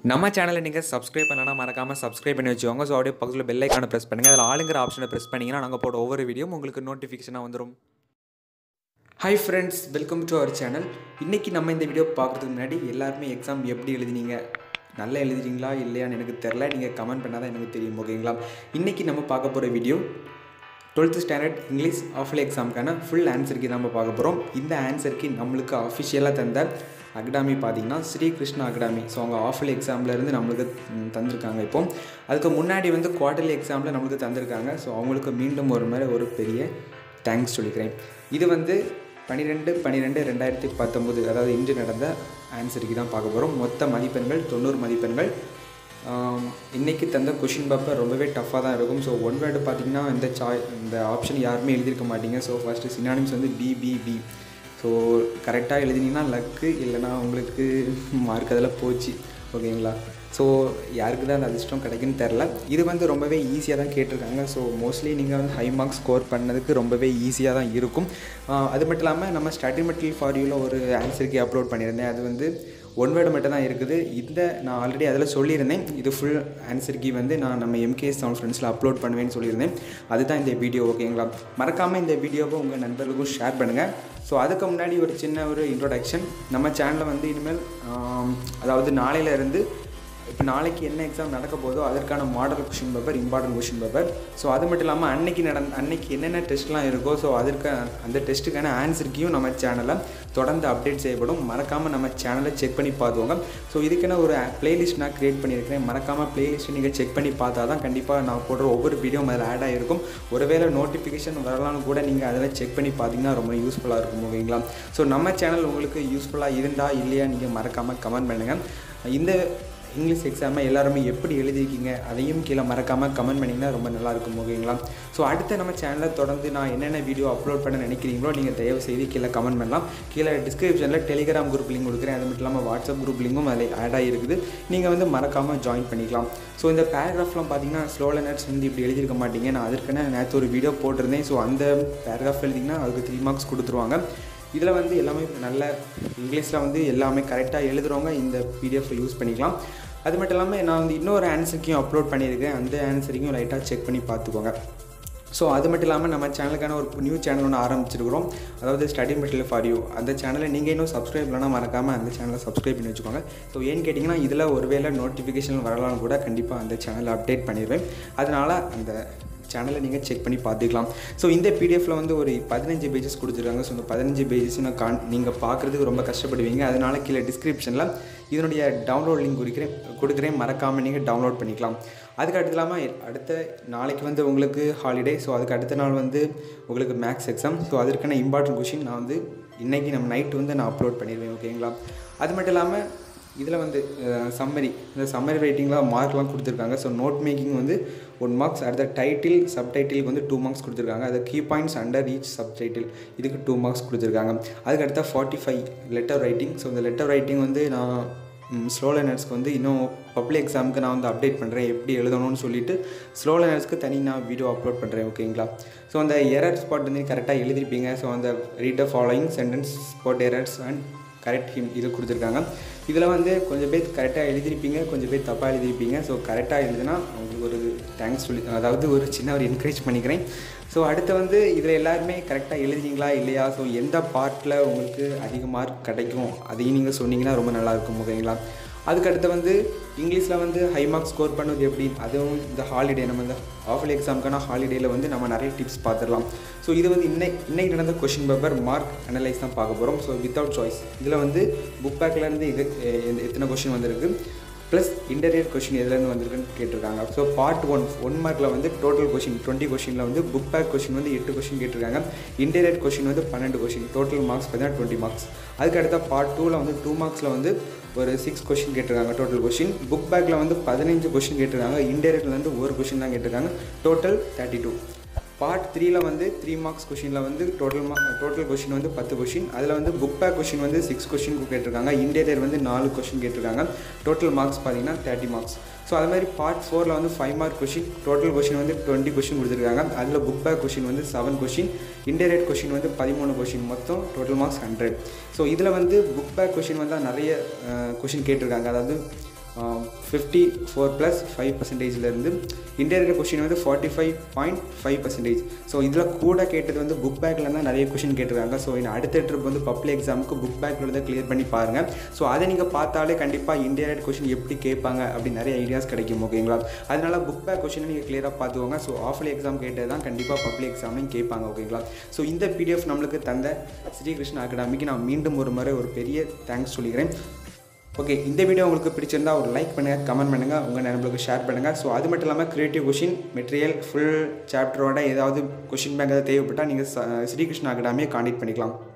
நம்ம சேனலை நீங்கள் சப்ஸ்கிரைப் பண்ணலன்னா மறக்காமல் சப்ஸ்கிரைப் பண்ணி வச்சுக்கோங்க ஸோ அப்படியே பக்கத்தில் பெல் ஐக்கானை ப்ரெஸ் பண்ணுங்கள் அதில் ஆளுங்கிற ஆப்ஷனை ப்ரெஸ் பண்ணிங்கன்னா நாங்கள் போட ஒவ்வொரு வீடியோ உங்களுக்கு நோட்டிஃபிகேஷனாக வந்துடும் hi friends welcome to our channel இன்றைக்கி நம்ம இந்த வீடியோ பார்க்குறதுக்கு முன்னாடி எல்லாருமே எக்ஸாம் எப்படி எழுதினீங்க நல்லா எழுதுறீங்களா இல்லையான்னு எனக்கு தெரில நீங்கள் கமெண்ட் பண்ணால் தான் எனக்கு தெரியும் ஓகேங்களா இன்றைக்கி நம்ம பார்க்க போகிற வீடியோ டுவெல்த்து ஸ்டாண்டர்ட் இங்கிலீஷ் ஆஃபல் எக்ஸாமுக்கான ஃபுல் ஆன்சருக்கு நம்ம பார்க்க போகிறோம் இந்த ஆன்சருக்கு நம்மளுக்கு அஃபிஷியலாக தந்த அகாடமி பார்த்தீங்கன்னா ஸ்ரீ கிருஷ்ணா அகாடமி ஸோ அவங்க ஆஃபல் எக்ஸாம்லேருந்து நம்மளுக்கு ம், தந்திருக்காங்க இப்போ அதுக்கு முன்னாடி வந்து குவார்டர்லி எக்ஸாமில் நம்மளுக்கு தந்திருக்காங்க ஸோ அவங்களுக்கு மீண்டும் ஒரு முறை ஒரு பெரிய தேங்க்ஸ் சொல்லிக்கிறேன் இது வந்து பன்னிரெண்டு பன்னிரெண்டு ரெண்டாயிரத்தி பத்தொம்போது அதாவது இன்று நடந்த ஆன்சருக்கு தான் பார்க்க போகிறோம் மொத்த மதிப்பெண்கள் தொண்ணூறு மதிப்பெண்கள் ஆம், இன்னைக்கு தந்த கொஷின் பேப்பர் ரொம்பவே டஃப்பாக தான் இருக்கும் ஸோ ஒன் வேர்டு பார்த்தீங்கன்னா இந்த சாய் இந்த ஆப்ஷன் யாருமே எழுதியிருக்க மாட்டீங்க ஸோ ஃபஸ்ட்டு சினானிம்ஸ் வந்து பிபிபி ஸோ கரெக்டாக எழுதினீங்கன்னா லக்கு இல்லைனா உங்களுக்கு மார்க் அதில் போச்சு ஓகேங்களா ஸோ யாருக்கு தான் அந்த அதிர்ஷ்டம் கிடைக்குன்னு தெரில இது வந்து ரொம்பவே ஈஸியாக தான் கேட்டிருக்காங்க ஸோ மோஸ்ட்லி நீங்கள் வந்து ஹை மார்க்ஸ் ஸ்கோர் பண்ணதுக்கு ரொம்பவே ஈஸியாக தான் இருக்கும் ஆஹ் அது மட்டும் இல்லாமல் நம்ம ஸ்டடி மெட்டீரியல் ஃபார் யூவில் ஒரு ஆன்சருக்கு அப்லோட் பண்ணியிருந்தேன் அது வந்து ஒன் வேர்டு மட்டும் தான் இருக்குது இந்த நான் ஆல்ரெடி அதில் சொல்லியிருந்தேன் இது ஃபுல் ஆன்சர் கீ வந்து நான் நம்ம எம்கேஎஸ் செவன் ஃப்ரெண்ட்ஸில் அப்லோட் பண்ணுவேன்னு சொல்லியிருந்தேன் அதுதான் இந்த வீடியோ ஓகேங்களா மறக்காமல் இந்த வீடியோவை உங்கள் நண்பர்களுக்கும் ஷேர் பண்ணுங்கள் ஸோ அதுக்கு முன்னாடி ஒரு சின்ன ஒரு இன்ட்ரோடக்ஷன் நம்ம சேனலில் வந்து இனிமேல் ஆம், அதாவது நாளையில இருந்து இப்போ நாளைக்கு என்ன எக்ஸாம் நடக்க போதோ அதற்கான model question paper important question paper so அது மட்டும் இல்லாமல் அன்னைக்கு நடந்த அன்னைக்கு என்னென்ன டெஸ்ட்லாம் இருக்கோ ஸோ அதற்கு அந்த டெஸ்ட்டுக்கான ஆன்சருக்கையும் நம்ம சேனலில் தொடர்ந்து அப்டேட் செய்யப்படும் மறக்காமல் நம்ம சேனலை செக் பண்ணி பார்த்துவோங்க ஸோ இதுக்கான ஒரு பிளேலிஸ்ட் நான் க்ரியேட் பண்ணியிருக்கிறேன் மறக்காமல் பிளேலிஸ்ட் நீங்கள் செக் பண்ணி பார்த்தா தான் கண்டிப்பாக நான் போடுற ஒவ்வொரு வீடியோ அதில் ஆட் ஆகிருக்கும் ஒருவேளை நோட்டிஃபிகேஷன் வரலாம்னு கூட நீங்கள் அதில் செக் பண்ணி பார்த்தீங்கன்னா ரொம்ப யூஸ்ஃபுல்லாக இருக்கும் ஓகேங்களா ஸோ நம்ம சேனல் உங்களுக்கு யூஸ்ஃபுல்லாக இருந்தா இல்லையா நீங்கள் மறக்காமல் கமெண்ட் பண்ணுங்கள் இந்த இங்கிலீஷ் எக்ஸாமை எல்லாருமே எப்படி எழுதியிருக்கீங்க அதையும் கீழே மறக்காமல் கமெண்ட் பண்ணிங்கன்னா ரொம்ப நல்லா இருக்கும் ஓகேங்களா ஸோ அடுத்த நம்ம சேனலில் தொடர்ந்து நான் என்னென்ன வீடியோ அப்லோட் பண்ண நினைக்கிறீங்களோ நீங்கள் தயவு செய்து கீழே கமெண்ட் பண்ணலாம் கீழே டிஸ்கிரிப்ஷனில் டெலிகிராம் குரூப் லிங்க் கொடுக்குறேன் அது மட்டும் இல்லாமல் வாட்ஸ்அப் குரூப் லிங்கும் அதில் ஆட் ஆகிருக்குது நீங்கள் வந்து மறக்காமல் ஜாயின் பண்ணிக்கலாம் ஸோ இந்த பேராகிராஃப்லாம் பார்த்தீங்கன்னா ஸ்லோ லேர்னர்ஸ் வந்து இப்படி எழுதியிருக்க மாட்டீங்க நான் அதற்கான நேற்று ஒரு வீடியோ போட்டிருந்தேன் ஸோ அந்த பேராகிராஃப் எழுதிங்கன்னா அதுக்கு த்ரீ மார்க்ஸ் கொடுத்துருவாங்க இதில் வந்து எல்லாமே நல்ல இங்கிலீஷில் வந்து எல்லாமே கரெக்டாக எழுதுறவங்க இந்த பிடிஎஃப் யூஸ் பண்ணிக்கலாம் அது மட்டும் இல்லாமல் நான் வந்து இன்னொரு ஆன்சருக்கையும் அப்லோட் பண்ணியிருக்கேன் அந்த ஆன்சரையும் லைட்டாக செக் பண்ணி பார்த்துக்கோங்க ஸோ அது மட்டும் இல்லாமல் நம்ம சேனலுக்கான ஒரு நியூ சேனல் ஒன்று ஆரம்பிச்சிருக்கிறோம் அதாவது ஸ்டடி மெட்டீரியல் ஃபார் யூ அந்த சேனலை நீங்கள் இன்னும் சப்ஸ்கிரைப் பண்ணால் மறக்காமல் அந்த சேனலை சப்ஸ்கிரைப் பண்ணி வச்சுக்கோங்க ஸோ ஏன்னு கேட்டிங்கன்னா இதில் ஒருவேளை நோட்டிஃபிகேஷன் வரலாம்னு கூட கண்டிப்பாக அந்த சேனலை அப்டேட் பண்ணிடுவேன் அதனால் அந்த சேனலை நீங்கள் செக் பண்ணி பார்த்துக்கலாம் ஸோ இந்த பிடிஎஃப்பில் வந்து ஒரு பதினஞ்சு பேஜஸ் கொடுத்துருக்காங்க ஸோ இந்த பதினஞ்சு பேஜஸ் நான் கான் நீங்கள் பார்க்குறதுக்கு ரொம்ப கஷ்டப்படுவீங்க அதனால் கீழே டிஸ்கிரிப்ஷனில் இதனுடைய டவுன்லோட் லிங்க் கொடுக்குறேன் கொடுக்குறேன் மறக்காமல் நீங்கள் டவுன்லோட் பண்ணிக்கலாம் அதுக்கு அடுத்து இல்லாமல் அடுத்த நாளைக்கு வந்து உங்களுக்கு ஹாலிடே ஸோ அதுக்கு அடுத்த நாள் வந்து உங்களுக்கு மேக்ஸ் எக்ஸாம் ஸோ அதற்கான இம்பார்ட்டன்ட் கொஷின் நான் வந்து இன்றைக்கி நம்ம நைட் வந்து நான் அப்லோட் பண்ணிடுவேன் ஓகேங்களா அது மட்டும் இல்லாமல் இதில் வந்து சம்மரி இந்த சம்மரி ரைட்டிங்கில் மார்க்லாம் கொடுத்துருக்காங்க ஸோ நோட் மேக்கிங் வந்து ஒன் மார்க்ஸ் அடுத்த டைட்டில் சப்டைட்டிலுக்கு வந்து டூ மார்க்ஸ் கொடுத்துருக்காங்க அது key points under each subtitle இதுக்கு டூ மார்க்ஸ் கொடுத்துருக்காங்க அதுக்கு அடுத்த forty five letter writing so இந்த லெட்டர் ரைட்டிங் வந்து நான் ஸ்லோ லேர்னர்ஸ்க்கு வந்து இன்னும் பப்ளிக் எக்ஸாமுக்கு நான் வந்து அப்டேட் பண்ணுறேன் எப்படி எழுதணும்னு சொல்லிட்டு ஸ்லோ லேர்னர்ஸ்க்கு தனி நான் வீடியோ அப்லோட் பண்ணுறேன் ஓகேங்களா ஸோ அந்த எரர் ஸ்பாட் வந்து கரெக்டாக எழுதிருப்பீங்க ஸோ அந்த read the following sentence spot errors and correct him இது கொடுத்துருக்காங்க இதில் வந்து கொஞ்சம் பேர் கரெக்டாக எழுதிருப்பீங்க கொஞ்சம் பேர் தப்பாக எழுதிருப்பீங்க ஸோ கரெக்டாக எழுதுனா உங்களுக்கு ஒரு தேங்க்ஸ் சொல்லி அதாவது ஒரு சின்ன ஒரு என்கரேஜ் பண்ணிக்கிறேன் ஸோ அடுத்து வந்து இதில் எல்லாருமே கரெக்டாக எழுதினீங்களா இல்லையா ஸோ எந்த பார்ட்டில் உங்களுக்கு அதிக மார்க் கிடைக்கும் அதையும் நீங்கள் சொன்னீங்கன்னா ரொம்ப நல்லாயிருக்கும் ஓகேங்களா அதுக்கடுத்து வந்து இங்கிலீஷில் வந்து ஹை மார்க் ஸ்கோர் பண்ணது எப்படி அதுவும் இந்த ஹாலிடே நம்ம இந்த ஆஃபல் எக்ஸாமுக்கான ஹாலிடேயில் வந்து நம்ம நிறைய டிப்ஸ் பார்த்துடலாம் ஸோ இது வந்து இன்னைக்கு இன்னைக்கு நடந்த கொஷின் பேப்பர் மார்க் அனலைஸ் தான் பார்க்க போகிறோம் ஸோ வித்தவுட் சாய்ஸ் இதில் வந்து புக் பேக்லேருந்து இது எ- எத்தனை கொஷின் வந்திருக்கு ப்ளஸ் இன்டர்வியர் கொஷின் எதுலேருந்து வந்திருக்குன்னு கேட்டிருக்காங்க ஸோ பார்ட் ஒன் ஒன் மார்க்கில் வந்து டோட்டல் கொஷின் டுவெண்ட்டி கொஷினில் வந்து புக் பேக் கொஷின் வந்து எட்டு கொஷின் கேட்டிருக்காங்க இன்டர்வியர் கொஷின் வந்து பன்னெண்டு கொஷின் டோட்டல் மார்க்ஸ் பார்த்தீங்கன்னா டுவெண்ட்டி மார்க்ஸ் அதுக்கு அடுத்த பார்ட் டூவில் வந்து டூ மார்க்ஸில் வந்து ஒரு சிக்ஸ் கொஷின் கேட்டிருக்காங்க டோட்டல் கொஷின் புக் பேக்கில் வந்து பதினஞ்சு கொஷின் கேட்டிருக்காங்க இன்டெரக்டில் வந்து ஒரு கொஷின் தான் கேட்டிருக்காங்க டோட்டல் தேர்ட்டி டூ பார்ட் த்ரீல வந்து த்ரீ மார்க்ஸ் கொஷினில் வந்து டோட்டல் மார்க் டோட்டல் கொஷின் வந்து பத்து கொஷின் அதில் வந்து புக் பேக் கொஷின் வந்து சிக்ஸ் கொஷின் கேட்டிருக்காங்க இன்டீரியர் வந்து நாலு கொஷின் கேட்டிருக்காங்க டோட்டல் மார்க்ஸ் பார்த்தீங்கன்னா தேர்ட்டி மார்க்ஸ் ஸோ அது மாதிரி பார்ட் ஃபோரில் வந்து five mark question total question வந்து டுவெண்ட்டி கொஷின் கொடுத்துருக்காங்க அதில் புக் பேக் கொஷின் வந்து செவன் கொஷின் இன்டெரக்ட் கொஷின் வந்து பதிமூணு கொஷின் மொத்தம் டோட்டல் மார்க்ஸ் ஹண்ட்ரட் ஸோ இதில் வந்து புக் பேக் கொஷின் வந்து நிறைய கொஷின் கேட்டிருக்காங்க அதாவது ஃபிஃப்டி ஃபோர் ப்ளஸ் ஃபைவ் பர்சன்டேஜ்லேருந்து இன்டெரக்ட் கொஷின் வந்து forty five point five percentage so இதில் கூட கேட்டது வந்து புக் பேக்கில் தான் நிறைய கொஷின் கேட்டிருக்காங்க ஸோ இன்னும் அடுத்த ட்ரிப் வந்து பப்ளிக் எக்ஸாமுக்கு புக் பேக்கில் தான் கிளியர் பண்ணி பாருங்கள் ஸோ அதை நீங்கள் பார்த்தாலே கண்டிப்பாக இன்டெரக்ட் கொஷின் எப்படி கேட்பாங்க அப்படி நிறைய ஐடியாஸ் கிடைக்கும் ஓகேங்களா அதனால புக் பேக் கொஷினை நீங்கள் கிளியராக பார்த்துக்கோங்க ஸோ ஆஃப்லி எக்ஸாம் கேட்டது தான் கண்டிப்பாக பப்ளிக் எக்ஸாம்லையும் கேட்பாங்க ஓகேங்களா ஸோ இந்த பிடிஎஃப் நம்மளுக்கு தந்த ஸ்ரீகிருஷ்ண அகாடமிக்கு நான் மீண்டும் ஒரு முறை ஒரு பெரிய தேங்க்ஸ் சொல்லிக்கிறேன் ஓகே இந்த வீடியோ உங்களுக்கு பிடிச்சிருந்தா ஒரு லைக் பண்ணுங்கள் கமெண்ட் பண்ணுங்கள் உங்கள் நண்பர்களுக்கு ஷேர் பண்ணுங்கள் ஸோ அது மட்டும் இல்லாமல் க்ரியேட்டிவ் கொஷின் மெட்டீரியல் ஃபுல் சாப்டரோட ஏதாவது கொஷின் பேங்க் ஏதாவது தேவைப்பட்டால் நீங்கள் ஸ்ரீகிருஷ்ண அகாடமியை காண்டாக்ட் பண்ணிக்கலாம்